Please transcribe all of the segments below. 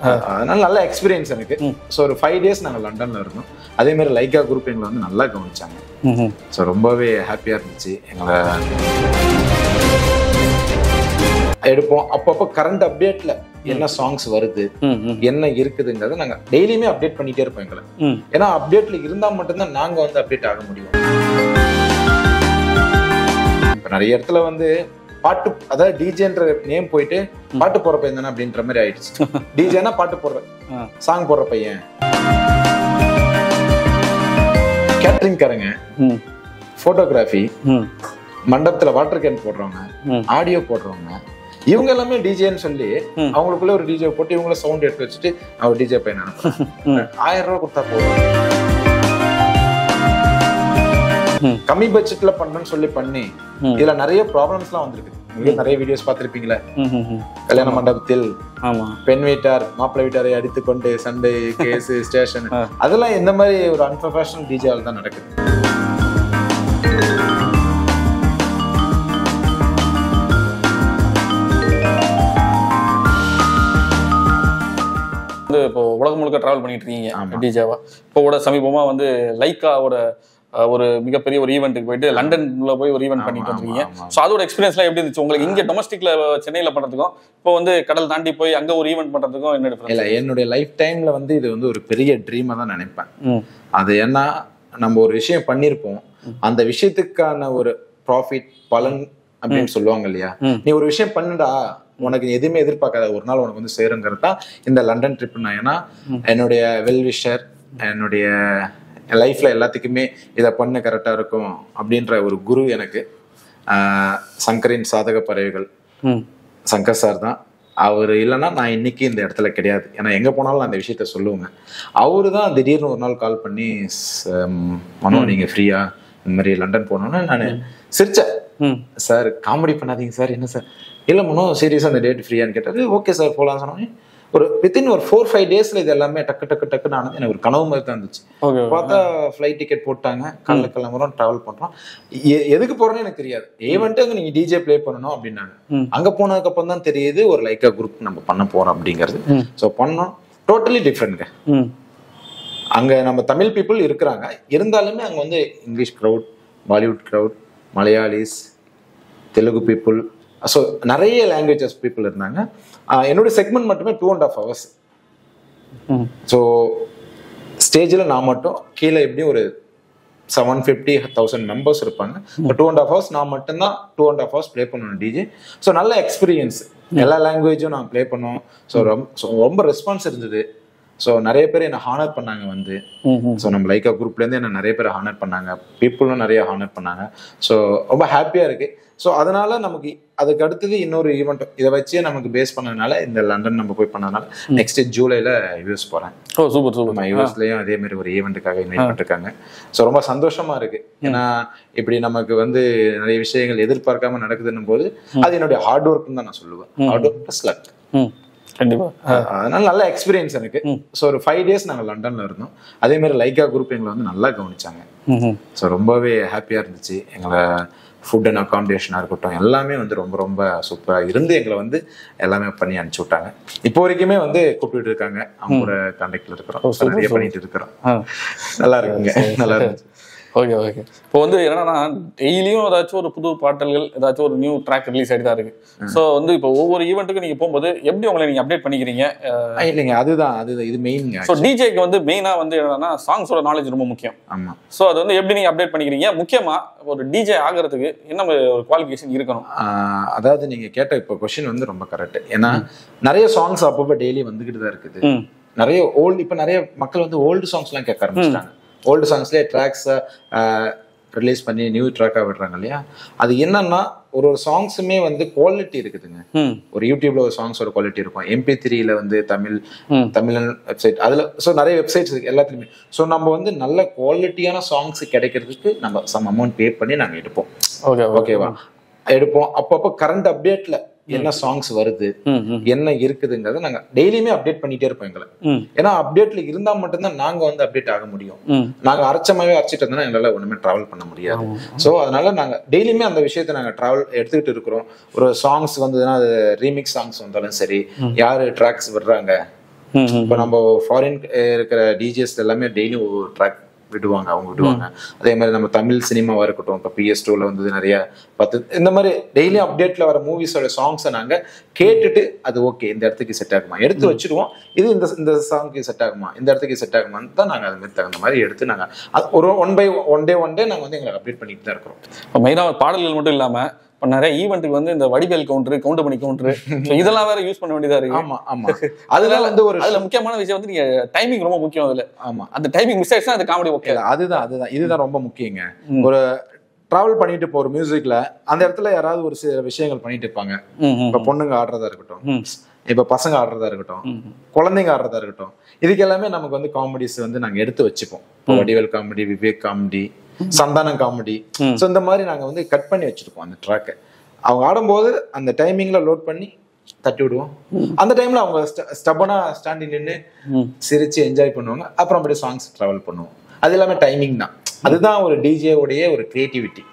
அதனால நல்ல எக்ஸ்பீரியன்ஸ் எனக்கு ஸோ ஒரு ஃபைவ் டேஸ் நாங்கள் லண்டன்ல இருந்தோம் அதே மாதிரி லைக்கா குரூப் எங்களை வந்து நல்லா கவனிச்சாங்க ம்ஹும். ஸோ ரொம்பவே ஹாப்பியாக இருந்துச்சு எங்களை எடுப்போம் அப்பப்போ கரண்ட் அப்டேட்ல என்ன சாங்ஸ் வருது ம், ம், என்ன இருக்குதுங்கிறத நாங்க டெய்லியுமே அப்டேட் பண்ணிட்டே இருப்போம் எங்களை ம். ஏன்னா அப்டேட்ல இருந்தா மட்டும்தான் நாங்க வந்து அப்டேட் ஆக முடியும் இப்ப நிறைய இடத்துல வந்து பாட்டு அதாவது டிஜேன்ற நேம் போயிட்டு பாட்டு போற பையன் தானே அப்படின்ற மாதிரி ஆயிடுச்சு டிஜேனா பாட்டு போடுற ஆ. சாங் போடுற பையன் கேட்டரிங் காரங்க ம், போட்டோகிராஃபி ம், மண்டபத்துல வாட்டர் கேன் போடுறவங்க ம். ஆடியோ போடுறவங்க இவங்க எல்லாமே டிஜேன்னு சொல்லி ம். அவங்களுக்குள்ள ஒரு டிஜே போட்டு இவங்கள சவுண்ட் எடுத்து வச்சுட்டு அவர் டிஜே பையன் அனுப்புறாங்க ஆயிரம் ரூபாய் கொடுத்தா போதும் ம். கம்மி பட்ஜெட்ல பண்ணணும்னு சொல்லி பண்ணி ம். இதுல நிறைய ப்ராப்ளம்ஸ்லாம் வந்திருக்கு உங்களுக்கு நிறைய வீடியோஸ் பார்த்திருப்பீங்களே ம், ம், ம். கல்யாண மண்டபத்தில் ஆமா பெண் வீட்டார் மாப்பிள்ளை வீட்டாரை அடித்து கொண்டு சண்டை கேஸ் ஸ்டேஷன் ஆ. அதெல்லாம் இந்த மாதிரி ஒரு அன்ப்ரொஃபஷனல் டிஜேவால் தான் நடக்குது வந்து இப்போ உலகம் முழுக்க டிராவல் பண்ணிட்டு இருக்கீங்க ஆமா. டிஜேவா இப்போ கூட சமீபமா வந்து லைக்காவோட அஹ், ஒரு மிகப்பெரிய ஒரு ஈவெண்ட்டுக்கு போயிட்டு லண்டன்ல போய் ஒரு ஈவெண்ட் ஆமா, பண்ணிட்டு ஆமா, இருக்கீங்க ஆமா. ஸோ அதோட எக்ஸ்பீரியன்ஸ்லாம் எப்படி இருந்துச்சு உங்களுக்கு இங்க டொமஸ்டிக்ல சென்னையில பண்றதுக்கும் இப்போ வந்து கடல் தாண்டி போய் அங்க ஒரு ஈவெண்ட் பண்றதுக்கும் என்ன இல்ல டிஃபரன்ஸ் என்னுடைய லைஃப் டைம்ல வந்து இது வந்து ஒரு பெரிய ட்ரீமா தான் நினைப்பேன் ம் அது ஏன்னா நம்ம ஒரு விஷயம் பண்ணியிருப்போம் அந்த விஷயத்துக்கான ஒரு ப்ராஃபிட் பலன் அப்படின்னு சொல்லுவாங்க இல்லையா ம். நீ ஒரு விஷயம் பண்ணுடா உனக்கு எதுவுமே எதிர்பார்க்காத ஒரு நாள் உனக்கு வந்து சேருங்கிறது தான் இந்த லண்டன் ட்ரிப் நான் ஏன்னா என்னுடைய வெல் விஷர் என்னுடைய லைஃப்ல எல்லாத்துக்குமே இதை பண்ண கரெக்டா இருக்கும் அப்படின்ற ஒரு குரு எனக்கு ஆஹ் சங்கரின் சாதக பறவைகள் ம் சங்கர் சார் தான் அவர் இல்லைன்னா நான் இன்னைக்கு இந்த இடத்துல கிடையாது ஏன்னா எங்க போனாலும் நான் அந்த விஷயத்த சொல்லுவேங்க அவரு தான் திடீர்னு ஒரு நாள் கால் பண்ணி "ச- ம், மனோ நீங்க ஃப்ரீயா இந்த மாதிரி லண்டன் போனோன்னு நான் சிரிச்சேன் ம் சார் காமெடி பண்ணாதீங்க சார் என்ன சார் இல்லை மனோ சீரியஸாக அந்த டேட் ஃப்ரீயான்னு கேட்டாரு ஓகே சார் போகலாம் சொன்னோன்னே ஒரு வித்தின் ஒரு ஃபோர் ஃபைவ் டேஸ்ல இது எல்லாமே டக்கு டக்கு டக்குன்னு ஆனது எனக்கு ஒரு கனவு மாதிரி தான் இருந்துச்சு ஓகே பார்த்தா ஃப்ளைட் டிக்கெட் போட்டாங்க காலைல கிளம்புறோம் டிராவல் பண்றோம் எ- எதுக்கு போறோம்னு எனக்கு தெரியாது ஈவெண்ட்டு அங்க நீங்க டிஜே ப்ளே பண்ணணும் அப்படின்னாங்க ம். அங்க போனதுக்கு அப்புறம் தான் தெரியுது ஒரு லைக்கா குரூப் நம்ம பண்ண போறோம் அப்படிங்கிறது ம். ஸோ பண்ணோம் டோட்டலி டிஃப்ரெண்ட்ங்க ம் அங்க நம்ம தமிழ் பீப்புள் இருக்கிறாங்க இருந்தாலுமே அங்க வந்து English crowd Bollywood crowd Malayalis Telugu people so நிறைய லாங்குவேஜஸ் பீப்புள் இருந்தாங்க ஆஹ் என்னோட செக்மெண்ட் மட்டுமே டூ அண்ட் ஆஃப் ஹவர்ஸ் ம் ஸோ ஸ்டேஜில் நான் மட்டும் கீழே எப்படியும் ஒரு செவன் ஃபிஃப்டி தௌசண்ட் மெம்பர்ஸ் இருப்பாங்க டூ அண்ட் ஆஃப் ஹவர்ஸ் நான் மட்டும்தான் two and half hours play பண்ணணும் டிஜே ஸோ நல்ல எக்ஸ்பீரியன்ஸ் எல்லா லாங்குவேஜும் நான் ப்ளே பண்ணோம் ஸோ ரொம்ப so ரொம்ப ரெஸ்பான்ஸ் இருந்தது ஸோ நிறைய பேர் என்னை ஹானர் பண்ணாங்க வந்து ம் ம் ஸோ நம்ம லைக்கா குரூப்லேருந்து என்ன நிறைய பேர் ஹானர் பண்ணாங்க பீப்புளும் நிறைய ஹானர் பண்ணாங்க ஸோ ரொம்ப ஹாப்பியாக இருக்கு ஸோ அதனால நமக்கு அதுக்கு அடுத்தது இன்னொரு ஈவெண்ட் இதை வச்சே நமக்கு பேஸ் பண்ணதுனால இந்த லண்டன் நம்ம போய் பண்ணதுனால நெக்ஸ்ட் ஜூலைல யூஎஸ் போகிறேன் ஓ சூப்பர் சூப்பர் நம்ம யூஎஸ்லயும் அதே மாதிரி ஒரு ஈவெண்ட்டுக்காக இன்வைட் பண்ணிருக்காங்க ஸோ ரொம்ப சந்தோஷமா இருக்கு ஏன்னா இப்படி நமக்கு வந்து நிறைய விஷயங்கள் எதிர்பார்க்காம நடக்குதுன்னும் போது அது என்னுடைய ஹார்ட் ஒர்க்னு தான் நான் சொல்லுவேன் ஹார்ட் ஒர்க் ப்ளஸ் லக் ம் கண்டிப்பா அதனால நல்ல எக்ஸ்பீரியன்ஸ் எனக்கு ஸோ ஒரு ஃபைவ் டேஸ் நாங்கள் லண்டன்ல இருந்தோம் அதே மாதிரி லைக்கா குரூப் எங்களை வந்து நல்லா கவனிச்சாங்க ம் ம் ஸோ ரொம்பவே ஹாப்பியாக இருந்துச்சு எங்களை ஃபுட் அண்ட் அகாமடேஷனாக இருக்கட்டும் எல்லாமே வந்து ரொம்ப ரொம்ப சூப்பராக இருந்து எங்களை வந்து எல்லாமே பண்ணி அனுப்பிச்சு விட்டாங்க இப்போ வரைக்குமே வந்து கூப்பிட்டு இருக்காங்க அவங்க கூட கான்டாக்டில் இருக்கிறோம் ஓ, super, நிறைய super. பண்ணிட்டு இருக்கிறோம் ஆ நல்லா இருக்குங்க நல்லா இருந்துச்சு ஓகே ஓகே இப்போ வந்து என்னன்னா டெய்லியும் ஏதாச்சும் ஒரு புது பாடல்கள் ஏதாச்சும் ஒரு நியூ ட்ராக் ரிலீஸ் ஆகிட்டு தான் இருக்கு ஸோ வந்து இப்போ ஒவ்வொரு ஈவெண்ட்டுக்கும் நீங்க போகும்போது எப்படி உங்களை நீங்க அப்டேட் பண்ணிக்கிறீங்க ஆ, இல்லைங்க அதுதான் அதுதான் இது மெயின்ங்க ஸோ டிஜேக்கு வந்து மெயினா வந்து என்னன்னா சாங்ஸோட நாலேஜ் ரொம்ப முக்கியம் ஆமா ஸோ அது வந்து எப்படி நீங்க அப்டேட் பண்ணிக்கிறீங்க முக்கியமா ஒரு டிஜே ஆகிறதுக்கு என்ன ஒரு குவாலிஃபிகேஷன் இருக்கணும் ஆஹ் அதாவது நீங்க கேட்ட இப்போ கொஸ்டின் வந்து ரொம்ப கரெக்ட் ஏன்னா நிறைய சாங்ஸ் அப்பப்போ டெய்லி வந்துகிட்டு தான் இருக்குது ம் நிறைய ஓல்டு இப்போ நிறைய மக்கள் வந்து ஓல்டு சாங்ஸ்லாம் கேட்க ஆரம்பிச்சிட்டாங்க ஓல்டு சாங்ஸ்லேயே ட்ராக்ஸை ரிலீஸ் பண்ணி நியூ ட்ராக்காக விடுறாங்க இல்லையா அது என்னன்னா ஒரு ஒரு சாங்ஸுமே வந்து குவாலிட்டி இருக்குதுங்க ம் ஒரு யூடியூப்ல ஒரு சாங்ஸோட குவாலிட்டி இருக்கும் எம்பி த்ரீல வந்து தமிழ் ம். தமிழன் வெப்சைட் அதுல ஸோ நிறைய வெப்சைட்ஸ் இருக்கு எல்லாத்துலயுமே ஸோ நம்ம வந்து நல்ல குவாலிட்டியான சாங்ஸ் கிடைக்கிறதுக்கு நம்ம சம் அமௌண்ட் பே பண்ணி நாங்க எடுப்போம் ஓகே ஓகேவா எடுப்போம் அப்பப்போ கரண்ட் அப்டேட்ல என்ன சாங்ஸ் வருது ம் ம் என்ன இருக்குதுங்கிறத நாங்க டெய்லியுமே அப்டேட் பண்ணிட்டே இருப்போம் எங்களை ம் ஏன்னா அப்டேட்ல இருந்தா மட்டும்தான் நாங்க வந்து அப்டேட் ஆக முடியும் ம் நாங்க அரைச்சமாவே அரைச்சிட்டு இருந்தோம்னா எங்களால ஒண்ணுமே டிராவல் பண்ண முடியாது ஸோ அதனால நாங்க டெய்லியுமே அந்த விஷயத்தை நாங்க டிராவல் எடுத்துக்கிட்டு இருக்கிறோம் ஒரு சாங்ஸ் வந்ததுன்னா அது ரீமிக்ஸ் சாங்ஸ் வந்தாலும் சரி யாரு ட்ராக்ஸ் விடுறாங்க ம், ம். இப்போ நம்ம ஃபாரின் இருக்கிற டிஜேஸ் எல்லாமே டெய்லி ஒரு ட்ராக் விடுவாங்க அவங்க விடுவாங்க அதே மாதிரி நம்ம தமிழ் சினிமாவா இருக்கட்டும் இப்போ பிஎஸ் டூல வந்து நிறைய பத்து இந்த மாதிரி டெய்லி அப்டேட்ல வர மூவிஸோட சாங்ஸை நாங்க கேட்டுட்டு அது ஓகே இந்த இடத்துக்கு செட் ஆகுமா எடுத்து வச்சிருவோம் இது இந்த இந்த சாங்க்கு செட் ஆகுமா இந்த இடத்துக்கு செட் ஆகுமான்னு தான் நாங்க அது மாதிரி தகுந்த மாதிரி எடுத்து நாங்க அது ஒரு one by one day one day நாங்க வந்து எங்களை அப்டேட் பண்ணிட்டு தான் இருக்கிறோம் இப்போ மெயினாக பாடல்கள் மட்டும் இல்லாம இப்போ நிறைய ஈவெண்ட்டுக்கு வந்து இந்த வடிவேல் கவுண்டர் கவுண்டர் பண்ணி கவுண்டர் இதெல்லாம் வேற யூஸ் பண்ண வேண்டியதா இருக்கு ஆமா ஆமா அதனால வந்து ஒரு அதுல முக்கியமான விஷயம் வந்து நீங்க டைமிங் ரொம்ப முக்கியம் அதுல ஆமா அந்த டைமிங் மிஸ் ஆயிடுச்சுன்னா அது காமெடி ஓகே இல்ல, அதுதான் அதுதான் இதுதான் ரொம்ப முக்கியங்க ஒரு டிராவல் பண்ணிட்டு போற மியூசிக்ல அந்த இடத்துல யாராவது ஒரு சில விஷயங்கள் பண்ணிட்டு இருப்பாங்க இப்ப பொண்ணுங்க ஆடுறதா இருக்கட்டும் இப்ப பசங்க ஆடுறதா இருக்கட்டும் குழந்தைங்க ஆடுறதா இருக்கட்டும் இதுக்கு எல்லாமே நமக்கு வந்து காமெடிஸ் வந்து நாங்க எடுத்து வச்சுப்போம் இப்போ Vadivel comedy Vivek comedy Santhanam comedy so இந்த மாதிரி நாங்க வந்து கட் பண்ணி வச்சிருப்போம் அந்த ட்ராக்கை அவங்க ஆடும்போது அந்த டைமிங்ல லோட் பண்ணி தட்டி விடுவோம் அந்த டைம்ல அவங்க ஸ்டபனா ஸ்டாண்டி நின்று சிரிச்சு என்ஜாய் பண்ணுவாங்க அப்புறம் அப்படியே சாங்ஸ் டிராவல் பண்ணுவோம் அது எல்லாமே டைமிங் தான் அதுதான் ஒரு டிஜே உடைய ஒரு கிரியேட்டிவிட்டி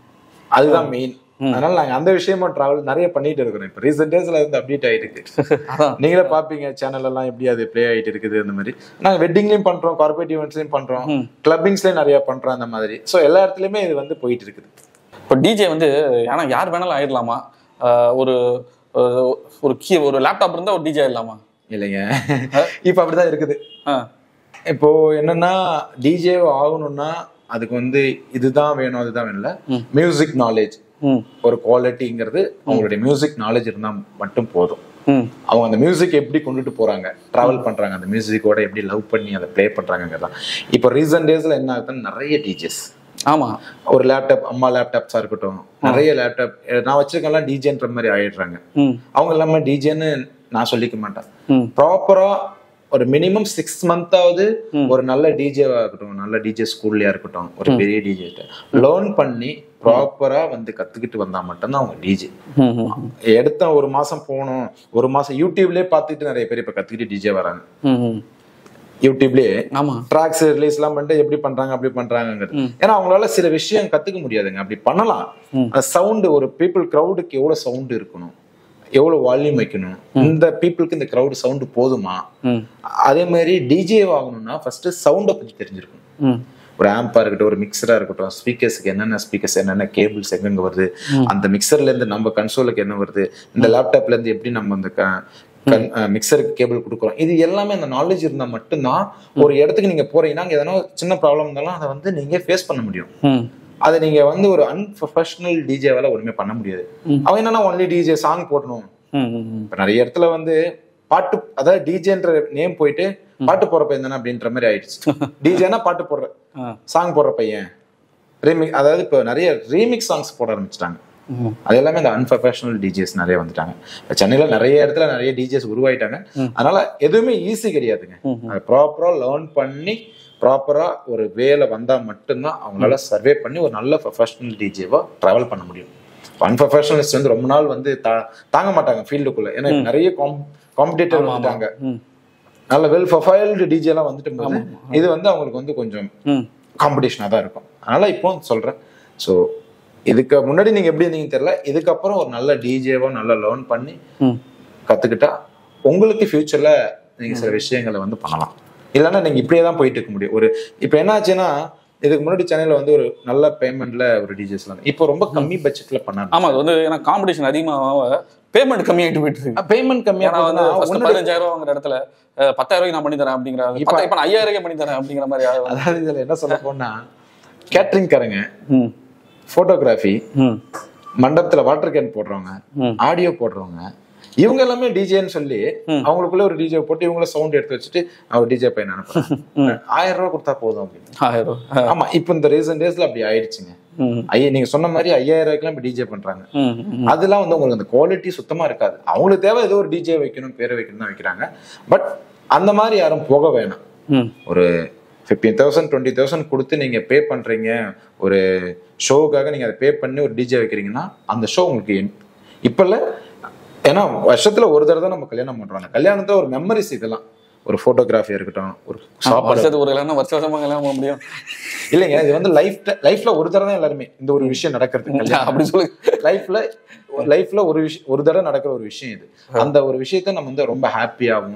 அதுதான் மெயின் அதனால நாங்க அந்த விஷயமா டிராவல் நிறைய பண்ணிட்டு இருக்கிறோம் இப்போ ரீசெண்ட் டேஸ்ல வந்து அப்டேட் ஆயிட்டு இருக்கு அதான் நீங்களே பாப்பீங்க சேனல் எல்லாம் எப்படி அது ப்ளே ஆயிட்டு இருக்குது அந்த மாதிரி நாங்க வெட்டிங்லயும் பண்றோம் கார்பரேட் ஈவெண்ட்ஸ்லயும் பண்றோம் கிளப்பிங்ஸ்லயும் நிறைய பண்றோம் அந்த மாதிரி சோ எல்லா இடத்துலயுமே இது வந்து போயிட்டு இருக்குது இப்போ டிஜே வந்து ஏன்னா யார் வேணாலும் ஆயிடலாமா ஆஹ் ஒரு ஒரு- ஒரு கீ ஒரு லேப்டாப் இருந்தா ஒரு டிஜே ஆயிடலாமா இல்லைங்க இப்ப அப்படிதான் இருக்குது ஆ இப்போ என்னன்னா டிஜே ஆகணும்னா அதுக்கு வந்து இதுதான் வேணும் அதுதான் வேணும்ல மியூசிக் நாலேஜ் ம் ஒரு குவாலிட்டிங்கிறது அவங்களுடைய மியூசிக் நாலேஜ் இருந்தா மட்டும் போதும் ம் அவங்க அந்த மியூசிக் எப்படி கொண்டுட்டு போறாங்க டிராவல் பண்றாங்க அந்த மியூசிக்கோட எப்படி லவ் பண்ணி அதை ப்ளே பண்றாங்கிறதான் இப்போ ரீசன்ட் டேஸ்ல என்ன ஆகுதுன்னு நிறைய டீச்சர்ஸ் ஆமா ஒரு லேப்டாப் அம்மா லேப்டாப்ஸா இருக்கட்டும் நிறைய லேப்டாப் நான் வச்சிருக்கெல்லாம் டிஜேன்ற மாதிரி ஆயிடுறாங்க ம் அவங்க எல்லாமே டிஜேன்னு நான் சொல்லிக்க மாட்டேன் ம் ப்ராப்பரா ஒரு மினிமம் சிக்ஸ் மந்த்தாவது ஒரு நல்ல டிஜேவா இருக்கட்டும் நல்ல டிஜே ஸ்கூல்லயா இருக்கட்டும் ஒரு பெரிய டிஜே லேர்ன் பண்ணி ப்ராப்பரா வந்து கத்துக்கிட்டு வந்தா மட்டும்தான் அவங்க டிஜே ம் ம் எடுத்த ஒரு மாசம் போகணும் ஒரு மாசம் யூடியூப்லயே பார்த்துட்டு நிறைய பேர் இப்ப கத்துக்கிட்டு டிஜே வராங்க ம் ம் யூடியூப்லயே ஆமா ட்ராக்ஸ் ரிலீஸ் எல்லாம் பண்ணிட்டு எப்படி பண்றாங்க அப்படி பண்றாங்கிறது ஏன்னா அவங்களால சில விஷயம் கத்துக்க முடியாதுங்க அப்படி பண்ணலாம் அந்த சவுண்ட் ஒரு பீப்புள் கிரௌடுக்கு எவ்வளவு சவுண்ட் இருக்கணும் எவ்வளவு வால்யூம் வைக்கணும் இந்த பீப்புளுக்கு இந்த கிரௌட் சவுண்ட் போதுமா ம் அதே மாதிரி டிஜே வாங்கணும்னா ஃபர்ஸ்ட் சவுண்டை பத்தி தெரிஞ்சிருக்கணும் ம் ஒரு ஆம்பா இருக்கட்டும் ஒரு மிக்சரா இருக்கட்டும் ஸ்பீக்கர்ஸ்க்கு என்னென்ன ஸ்பீக்கர்ஸ் என்னென்ன கேபிள்ஸ் எங்கெங்க வருது அந்த மிக்சர்ல இருந்து நம்ம கன்சோலுக்கு என்ன வருது இந்த லேப்டாப்ல இருந்து எப்படி நம்ம அந்த மிக்சருக்கு கேபிள் கொடுக்குறோம் இது எல்லாமே அந்த நாலேஜ் இருந்தா மட்டும்தான் ஒரு இடத்துக்கு நீங்க போறீங்கன்னா அங்க எதனா சின்ன ப்ராப்ளம் இருந்தாலும் அதை வந்து நீங்க ஃபேஸ் பண்ண முடியும் ம் அதை நீங்க வந்து ஒரு அன்ப்ரொஃபஷனல் டிஜேவால ஒண்ணுமே பண்ண முடியாது அவன் என்னன்னா ஒன்லி டிஜே சாங் போடணும் ம் ம் ம் இப்ப நிறைய இடத்துல வந்து பாட்டு அதாவது டிஜேன்ற நேம் போயிட்டு பாட்டு போடுற பையன் தானே அப்படின்ற மாதிரி ஆயிடுச்சு டிஜேனா பாட்டு போடுற ஆ. சாங் போடுற பையன் ரீமிக் அதாவது இப்போ நிறைய ரீமிக்ஸ் சாங்ஸ் போட ஆரம்பிச்சிட்டாங்க ம். அது எல்லாமே இந்த அன்ப்ரொஃபஷனல் டிஜேஸ் நிறைய வந்துட்டாங்க இப்ப சென்னையில நிறைய இடத்துல நிறைய டிஜேஸ் உருவாயிட்டாங்க அதனால எதுவுமே ஈஸி கிடையாதுங்க அதை ப்ராப்பரா லேர்ன் பண்ணி ப்ராப்பரா ஒரு வேலை வந்தா மட்டும்தான் அவங்களால சர்வே பண்ணி ஒரு நல்ல ப்ரொஃபஷனல் டிஜேவா டிராவல் பண்ண முடியும் அன்ப்ரொஃபஷனலிஸ்ட் வந்து ரொம்ப நாள் வந்து தா- தாங்க மாட்டாங்க ஃபீல்டுக்குள்ள ஏன்னா இப்ப நிறைய காம்படிட்டர் வந்துட்டாங்க ம் நல்ல வெல் ப்ரொஃபைல்டு டிஜே எல்லாம் வந்துட்டு போது இது வந்து அவங்களுக்கு வந்து கொஞ்சம் ம் காம்படிஷனாக தான் இருக்கும் அதனால இப்போ சொல்றேன் ஸோ இதுக்கு முன்னாடி நீங்க எப்படி இருந்தீங்கன்னு தெரியல இதுக்கப்புறம் ஒரு நல்ல டிஜேவோ நல்லா லேர்ன் பண்ணி ம் கத்துக்கிட்டா உங்களுக்கு ஃபியூச்சர்ல நீங்க சில விஷயங்களை வந்து பண்ணலாம் இல்லைன்னா நீங்க இப்படியே தான் போயிட்டு இருக்க முடியும் ஒரு இப்போ என்ன ஆச்சுன்னா இதுக்கு முன்னாடி சென்னையில வந்து ஒரு நல்ல பேமெண்ட்ல ஒரு டிஜேஸ்லாம் இப்போ ரொம்ப கம்மி பட்ஜெட்ல பண்ணாங்க ஆமா அது வந்து ஏன்னா காம்படிஷன் அதிகமாக பேமெண்ட் கம்மியாயிட்டு போயிட்டு இருக்கு பேமெண்ட் கம்மியா ஏன்னா வந்து போகுதுன்னா first ஒண்ணுடைய- பதினஞ்சாயிரம் ரூபாய் வாங்குற இடத்துல அஹ், பத்தாயிரம் ரூபாய்க்கு நான் பண்ணி தரேன் அப்படிங்கிற இப்ப- இப்ப நான் ஐயாயிரம் ரூபாய்க்கு பண்ணி தரேன் அப்படிங்கிற மாதிரி ஆகுது. அதாவது இதுல என்ன சொல்ல போனா கேட்டரிங் காரங்க ம் போட்டோகிராஃபி ம் மண்டபத்துல வாட்டர் கேன் போடுறவங்க ம். ஆடியோ போடுறவங்க இவங்க எல்லாமே டிஜேன்னு சொல்லி அவங்களுக்குள்ள ஒரு டிஜே போட்டு இவங்கள சவுண்ட் எடுத்து வச்சுட்டு அவர் டிஜே பையன் அனுப்புறாங்க ஆயிரம் ரூபாய் கொடுத்தா போதும் அப்படின்னு ஆயிரம் ரூபாய் ஆமா இப்போ இந்த ரீசன்ட் டேஸ்ல அப்படி ஆயிடுச்சுங்க ம் ஐயா நீங்க சொன்ன மாதிரி ஐயாயிரம் ரூபாய்க்குலாம் இப்ப டிஜே பண்றாங்க ம் ம் அதெல்லாம் வந்து உங்களுக்கு அந்த குவாலிட்டி சுத்தமா இருக்காது அவங்களுக்கு தேவை ஏதோ ஒரு டிஜே வைக்கணும் பேரை வைக்கணும் தான் வைக்கிறாங்க பட் அந்த மாதிரி யாரும் போக வேணாம் ம் ஒரு ஃபிஃப்டீன் தௌசண்ட் டுவெண்ட்டி தௌசண்ட் கொடுத்து நீங்க பே பண்றீங்க ஒரு ஷோவுக்காக நீங்க அதை பே பண்ணி ஒரு டிஜே வைக்கிறீங்கன்னா அந்த ஷோ உங்களுக்கு என்- இப்ப இல்ல ஏன்னா வருஷத்துல ஒரு தடவை தான் நம்ம கல்யாணம் பண்றோம் அந்த கல்யாணத்துல ஒரு மெமரிஸ் இதெல்லாம் ஒரு போட்டோகிராஃபியா இருக்கட்டும் ஒரு சாப்பாடு வருஷத்துக்கு ஒரு கல்யாணம் வருஷ வருஷமா கல்யாணம் பண்ண முடியும் இல்லைங்க இது வந்து லைஃப் லைஃப்ல ஒரு தடவை தான் எல்லாருமே இந்த ஒரு விஷயம் நடக்கிறது கல்யாணம் அப்படி சொல்லுங்க லைஃப்ல லைஃப்ல ஒரு விஷயம் ஒரு தடவை நடக்கிற ஒரு விஷயம் இது அந்த ஒரு விஷயத்த நம்ம வந்து ரொம்ப ஹாப்பியாகவும்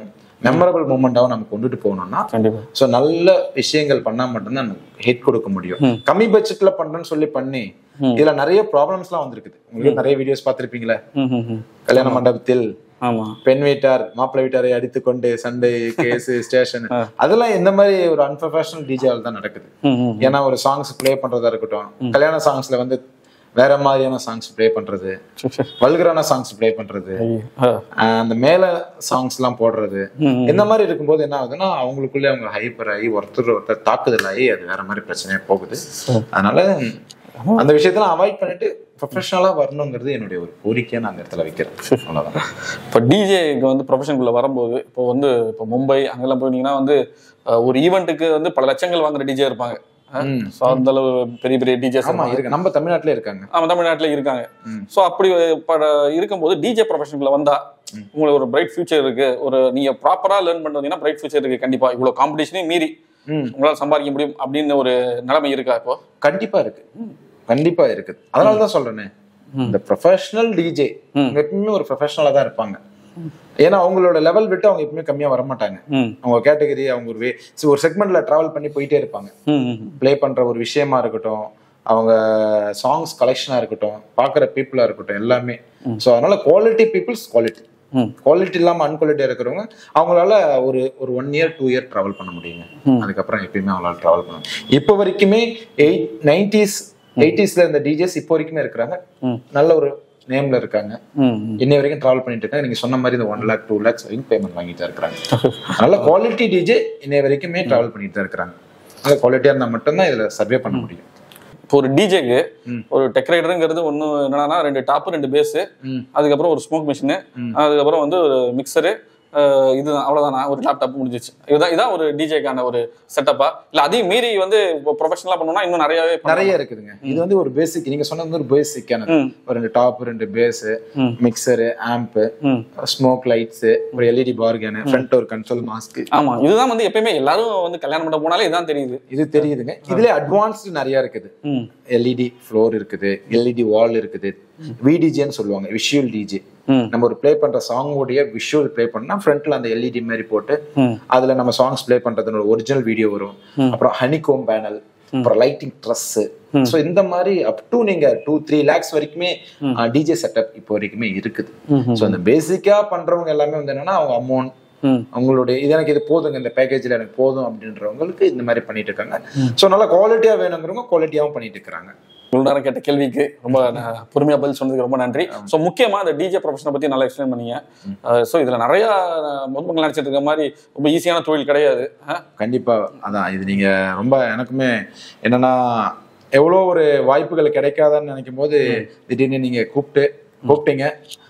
மெமரபிள் மூமெண்டாவும் நம்ம கொண்டுட்டு போகணும்னா கண்டிப்பா ஸோ நல்ல விஷயங்கள் பண்ணா மட்டும்தான் நமக்கு ஹிட் கொடுக்க முடியும் கம்மி பட்ஜெட்ல பண்றேன்னு சொல்லி பண்ணி இதுல நிறைய ப்ராப்ளம்ஸ்லாம் வந்திருக்குது உங்களுக்கு நிறைய வீடியோஸ் பார்த்திருப்பீங்களே ம் ம் ம் கல்யாண மண்டபத்தில் ஆமா பெண் வீட்டார் மாப்பிள்ளை வீட்டாரை அடித்துக்கொண்டு சண்டை கேஸ் ஸ்டேஷன் அதெல்லாம் இந்த மாதிரி ஒரு அன்ப்ரொஃபஷனல் டிஜேவால் தான் நடக்குது ம் ம் ஏன்னா ஒரு சாங்ஸ் ப்ளே பண்றதா இருக்கட்டும் கல்யாண சாங்ஸ்ல வந்து வேற மாதிரியான சாங்ஸ் ப்ளே பண்றது சரி, சரி. வல்கரான சாங்ஸ் ப்ளே பண்றது ஐயோ. ஆ. ஆஹ் அந்த மேல சாங்ஸ் எல்லாம் போடுறது ம், ம். இந்த மாதிரி இருக்கும்போது என்ன ஆகுதுன்னா அவங்களுக்குள்ளே அவங்க ஹைப்பர் ஆகி ஒருத்தர் ஒருத்தர் தாக்குதல் ஆகி அது வேற மாதிரி பிரச்சனையா போகுது அதனால அந்த விஷயத்தெல்லாம் அவாய்ட் பண்ணிட்டு ப்ரொஃபஷனலா வரணுங்கிறது என்னுடைய ஒரு கோரிக்கையா நான் அந்த இடத்துல வைக்கிறேன் அவ்வளவுதான் இப்போ டிஜேக்கு வந்து ப்ரொஃபஷனுக்குள்ள வரும்போது இப்போ வந்து இப்போ மும்பை அங்கெல்லாம் போனீங்கன்னா வந்து அஹ், ஒரு ஈவெண்ட்டுக்கு வந்து பல லட்சங்கள் வாங்குற டிஜே இருப்பாங்க ம். ஸோ அந்த அளவு பெரிய பெரிய டிஜேஸ் ஆமா இருக்கு நம்ம தமிழ்நாட்டிலே இருக்காங்க ஆமா தமிழ்நாட்டுல இருக்காங்க ம். ஸோ அப்படி பட இருக்கும்போது டிஜே ப்ரொஃபஷனுக்குள்ள வந்தா உங்களுக்கு ஒரு பிரைட் ஃபியூச்சர் இருக்கு ஒரு நீங்க ப்ராப்பரா லேர்ன் பண்ணுறீங்கன்னா பிரைட் ஃபியூச்சர் இருக்கு கண்டிப்பா இவ்வளவு காம்படிஷனையும் மீறி ம். உங்களால சம்பாதிக்க முடியும் அப்படின்னு ஒரு நிலைமை இருக்கா இப்போ கண்டிப்பா இருக்கு கண்டிப்பா இருக்குது அதனால தான் சொல்றேனே இந்த ப்ரொஃபஷனல் டிஜே எப்பவுமே ஒரு ப்ரொஃபஷனலா தான் இருப்பாங்க ஏன்னா அவங்களோட லெவல் விட்டு அவங்க எப்பவுமே கம்மியா வர மாட்டாங்க ம் அவங்க கேட்டகரி அவங்க ஒரு வே ஒரு செக்மெண்ட்ல டிராவல் பண்ணி போயிட்டே இருப்பாங்க ம் ம் ப்ளே பண்ற ஒரு விஷயமா இருக்கட்டும் அவங்க சாங்ஸ் கலெக்ஷனா இருக்கட்டும் பார்க்குற பீப்புளா இருக்கட்டும் எல்லாமே ஸோ அதனால குவாலிட்டி பீப்புள்ஸ் குவாலிட்டி ம் குவாலிட்டி இல்லாம அன்குவாலிட்டியா இருக்கிறவங்க அவங்களால ஒரு ஒரு one year two year travel பண்ண முடியுங்க அதுக்கப்புறம் எப்பயுமே அவங்களால டிராவல் பண்ண முடியும். இப்போ வரைக்குமே எயிட் நைன்டிஸ் எயிட்டிஸ்ல இருந்த டிஜேஸ் இப்போ வரைக்குமே இருக்கிறாங்க ம். நல்ல ஒரு நேம்ல இருக்காங்க ம் ம். இன்னை வரைக்கும் டிராவல் பண்ணிட்டு இருக்காங்க நீங்க சொன்ன மாதிரி இந்த ஒன் லேக் டூ லேக்ஸ் வரைக்கும் பேமெண்ட் வாங்கிட்டு தான் இருக்கிறாங்க அதனால குவாலிட்டி டிஜே இன்னை வரைக்குமே டிராவல் பண்ணிட்டு தான் இருக்கிறாங்க அந்த குவாலிட்டியா இருந்தா மட்டும்தான் இதுல சர்வே பண்ண முடியும் இப்போ ஒரு டிஜேக்கு ம். ஒரு டெக்கரேட்டருங்கிறது ஒன்று என்னன்னா ரெண்டு டாப்பு ரெண்டு பேஸு ம். அதுக்கப்புறம் ஒரு ஸ்மோக் மிஷினு ம். அதுக்கப்புறம் வந்து ஒரு மிக்சரு இதுதான் அவ்வளோதானா ஒரு லேப்டாப் முடிஞ்சிச்சு இதுதான் இதான் ஒரு டிஜேக்கான ஒரு செட்டப்பா இல்லை அதையும் மீறி வந்து இப்போ ப்ரொஃபஷனலாக பண்ணணும்னா இன்னும் நிறையவே பண்ணலாம். நிறைய இருக்குதுங்க இது வந்து ஒரு பேசிக் நீங்க சொன்னது வந்து ஒரு பேசிக்கானது ம். ஒரு ரெண்டு டாப் ரெண்டு பேஸ் ம். மிக்சரு ஆம்ப் ம் ஸ்மோக் லைட்ஸ் ஒரு எல்இடி பார்கனு ஃப்ரண்ட் ஒரு கன்சோல் மாஸ்க் ஆமா இதுதான் வந்து எப்பயுமே எல்லாரும் வந்து கல்யாணம் பண்ண போனாலே இதுதான் தெரியுது இது தெரியுதுங்க இதுல அட்வான்ஸ்டு நிறைய இருக்குது ம் எல்இடி ஃப்ளோர் இருக்குது எல்இடி வால் இருக்குது விடிஜேன்னு சொல்லுவாங்க விஷுவல் டிஜே ம் நம்ம ஒரு ப்ளே பண்ற சாங்கோடைய விஷுவல் ப்ளே பண்ணா ஃப்ரண்ட்ல அந்த எல்இடி மாதிரி போட்டு ம் அதுல நம்ம சாங்ஸ் ப்ளே பண்றதுனோட ஒரிஜினல் வீடியோ வரும் அப்புறம் ஹனிகோம் பேனல் அப்புறம் லைட்டிங் ட்ரெஸ் ஸோ இந்த மாதிரி அப் டு நீங்க டூ த்ரீ லேக்ஸ் வரைக்குமே டிஜே செட்டப் இப்போ வரைக்குமே இருக்குது ம் ஸோ அந்த பேசிக்கா பண்றவங்க எல்லாமே வந்து என்னன்னா அவங்க அமௌண்ட் ம் அவங்களுடைய இது எனக்கு இது போதுங்க இந்த பேக்கேஜ்ல எனக்கு போதும் அப்படின்றவங்களுக்கு இந்த மாதிரி பண்ணிட்டு இருக்காங்க ஸோ நல்லா குவாலிட்டியா வேணுங்கிறவங்க குவாலிட்டியாவும் பண்ணிட்டு இருக்காங்க இவ்வளவு நேரம் கேட்ட கேள்விக்கு ரொம்ப ந- பொறுமையா பதில் சொன்னதுக்கு ரொம்ப நன்றி ஸோ முக்கியமா இந்த டிஜே ப்ரொஃபஷனை பத்தி நல்லா எக்ஸ்பிளைன் பண்ணீங்க ஸோ இதுல நிறைய பொதுமக்கள் நினைச்சிட்டு இருக்க மாதிரி ரொம்ப ஈஸியான தொழில் கிடையாது அஹ், கண்டிப்பா அதான் இது நீங்க ரொம்ப எனக்குமே என்னன்னா எவ்வளோ ஒரு வாய்ப்புகள் கிடைக்காதான்னு நினைக்கும் போது திடீர்னு நீங்க கூப்பிட்டு கூப்பிட்டீங்க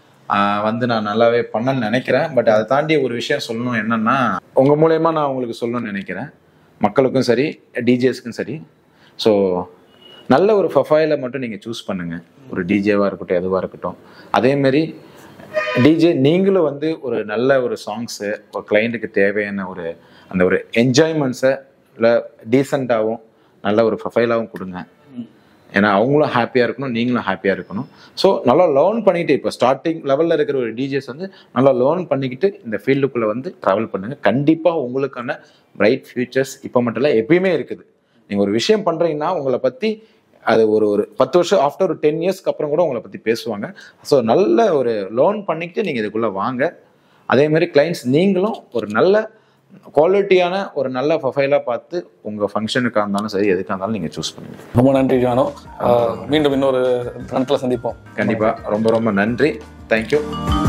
ஆஹ் வந்து நான் நல்லாவே பண்ணேன்னு நினைக்கிறேன் பட் அதை தாண்டி ஒரு விஷயம் சொல்லணும் என்னன்னா உங்க மூலயமா நான் உங்களுக்கு சொல்லணும்னு நினைக்கிறேன் மக்களுக்கும் சரி டிஜேஸ்க்கும் சரி ஸோ நல்ல ஒரு ப்ரொஃபைலை மட்டும் நீங்கள் சூஸ் பண்ணுங்க ஒரு டிஜேவாக இருக்கட்டும் எதுவாக இருக்கட்டும் அதேமாரி டிஜே நீங்களும் வந்து ஒரு நல்ல ஒரு சாங்ஸு ஒரு கிளைண்ட்டுக்கு தேவையான ஒரு அந்த ஒரு என்ஜாய்மெண்ட்ஸை இல்லை டீசெண்டாகவும் நல்ல ஒரு ப்ரொஃபைலாகவும் கொடுங்க ஏன்னா அவங்களும் ஹாப்பியாக இருக்கணும் நீங்களும் ஹாப்பியாக இருக்கணும் ஸோ நல்லா லேர்ன் பண்ணிட்டு இப்போ ஸ்டார்டிங் லெவலில் இருக்கிற ஒரு டிஜேஸ் வந்து நல்லா லேர்ன் பண்ணிக்கிட்டு இந்த ஃபீல்டுக்குள்ளே வந்து ட்ராவல் பண்ணுங்க கண்டிப்பாக உங்களுக்கான பிரைட் ஃபியூச்சர்ஸ் இப்போ மட்டும் இல்லை எப்பயுமே இருக்குது நீங்கள் ஒரு விஷயம் பண்ணுறீங்கன்னா உங்களை பற்றி அது ஒரு ஒரு பத்து வருஷம் ஆஃப்டர் ஒரு டென் இயர்ஸ்க்கு அப்புறம் கூட உங்களை பற்றி பேசுவாங்க ஸோ நல்ல ஒரு லேர்ன் பண்ணிக்கிட்டு நீங்கள் இதுக்குள்ளே வாங்க அதே மாதிரி கிளைண்ட்ஸ் நீங்களும் ஒரு நல்ல குவாலிட்டியான ஒரு நல்ல ப்ரொஃபைலாக பார்த்து உங்கள் ஃபங்க்ஷனுக்காக இருந்தாலும் சரி எதுக்காக இருந்தாலும் நீங்கள் சூஸ் பண்ணுங்க ரொம்ப நன்றி ஜானோ அஹ், மீண்டும் இன்னொரு கணக்கில் சந்திப்போம் கண்டிப்பாக ரொம்ப ரொம்ப நன்றி தேங்க்யூ